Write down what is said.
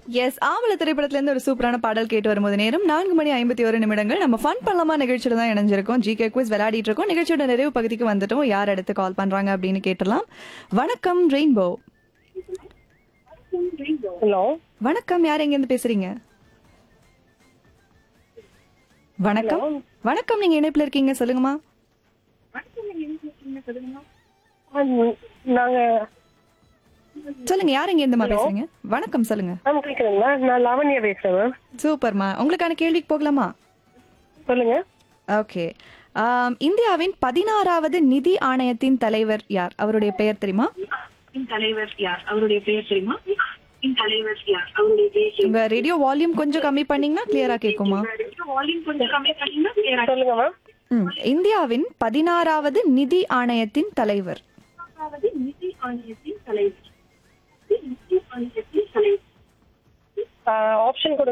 S ஆவல திரைப்படத்துல இருந்து ஒரு சூப்பரான பாடல் கேட்டு வரும்போது நேரம் நான்கு மணி ஐம்பத்தி ஒரு நிமிடங்கள் நம்ம ஃபன் பண்ணலாமா நிகழ்ச்சியில தான் இணைஞ்சிருக்கோம் ஜி கே குவிஸ் விளையாடிட்டு இருக்கோம் நிகழ்ச்சியோட நிறைவு பகுதிக்கு வந்துட்டோம் யார் அடுத்து கால் பண்றாங்க அப்படின்னு கேட்டலாம் வணக்கம் ரெயின்போ ஹலோ வணக்கம் யார் எங்க இருந்து பேசுறீங்க வணக்கம் வணக்கம் நீங்க இணைப்புல இருக்கீங்க சொல்லுங்கம்மா நாங்க சொல்லுங்க யார் எங்க இருந்துமா பேசுறீங்க வணக்கம் சொல்லுங்க மேம் கேக்குறீங்களா நான் லாவண்யா பேசுறேன் மேம் சூப்பர்மா உங்களுக்கான கேள்விக்கு போகலாமா சொல்லுங்க ஓகே ஆம், இந்தியாவின் பதினாறாவது நிதி ஆணையத்தின் தலைவர் யார் அவருடைய பெயர் தெரியுமா தலைவர் யார் அவருடைய பெயர் தெரியுமா தலைவர் யார் அவருடைய பெயர் உங்க ரேடியோ வால்யூம் கொஞ்சம் கம்மி பண்ணீங்கன்னா கிளியரா கேட்குமா வால்யூம் கொஞ்சம் கம்மி பண்ணீங்கன்னா clear ஆ சொல்லுங்க மேம் ம், இந்தியாவின் பதினாறாவது நிதி ஆணையத்தின் தலைவர் அதாவது நிதி ஆணையத்தின் தலைவர் நிதி ஆணையத்தின் தலைவர் ஆப்ஷன் கொடுங்க